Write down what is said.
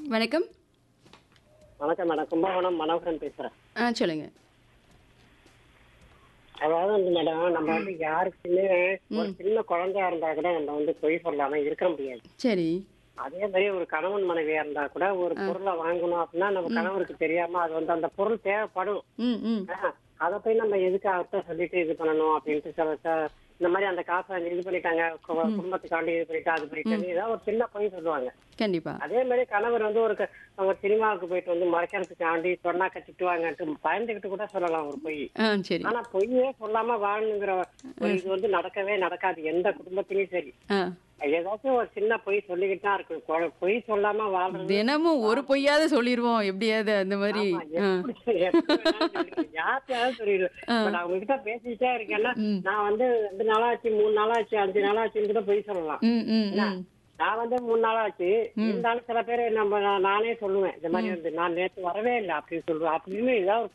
வணக்கம் வணக்கம் மேடம் கும்பகோணம் மனோகரன் பேசுறேன் ஆ சொல்லுங்க அதாவது வந்து மேடம் நம்ம வந்து யாருக்குமே ஒரு சின்ன குழந்தையா இருந்தா கூட நம்ம வந்து பொய் சொல்லாம இருக்க முடியாது சரி அதே மாதிரி ஒரு கணவன் மனைவியா இருந்தா கூட ஒரு பொருளை வாங்கணும் அப்படின்னா நம்ம கணவருக்கு தெரியாம அது வந்து அந்த பொருள் தேவைப்படும் ம் ம் ஆஹ், அதை போய் நம்ம எதுக்கு அவர்கிட்ட சொல்லிட்டு இது பண்ணணும் அப்படின்ட்டு சில ச- இந்த மாதிரி அந்த காசை இது பண்ணிட்டாங்க கு- குடும்பத்துக்காண்டி இது பண்ணிட்டு அது பண்ணிட்டு ஏதாவது ஒரு சின்ன பொய் சொல்லுவாங்க கண்டிப்பா அதே மாதிரி கணவர் வந்து ஒரு க- அவங்க சினிமாவுக்கு போயிட்டு வந்து மறைக்கிறதுக்காண்டி சொன்னா திட்டுவாங்கன்ட்டு பயந்துகிட்டு கூட சொல்லலாம் ஒரு பொய் ஆ சரி ஆனா பொய்யே சொல்லாம வாழணுங்கிற ஒரு இது வந்து நடக்கவே நடக்காது எந்த குடும்பத்திலயும் சரி ஆ ஏதாச்சும் ஒரு சின்ன பொய் சொல்லிக்கிட்டு தான் இருக்கு கொ- பொய் சொல்லாம வாழ்றது தினமும் ஒரு பொய்யாவது சொல்லிடுவோம் எப்படியாவது அந்த மாதிரி ஆ எப்படி- எப்படி வேணாலும் சொல்லிக்கலாம். யார்கிட்டயாவது சொல்லிடுவேன் இப்ப நான் உங்ககிட்ட பேசிக்கிட்டே இருக்கேன்னா நான் வந்து ரெண்டு நாளாச்சு மூணு நாளாச்சு அஞ்சு நாளாச்சுன்னு கூட பொய் சொல்லலாம் ம் ம் ம் நான் வந்து மூணு நாளாச்சு இருந்தாலும் சில பேர் நம்ம நான் நானே சொல்லுவேன் இந்த மாதிரி வந்து நான் நேத்து வரவே இல்லை அப்படின்னு சொல்லுவேன் அப்படின்னு ஏதாவது ஒரு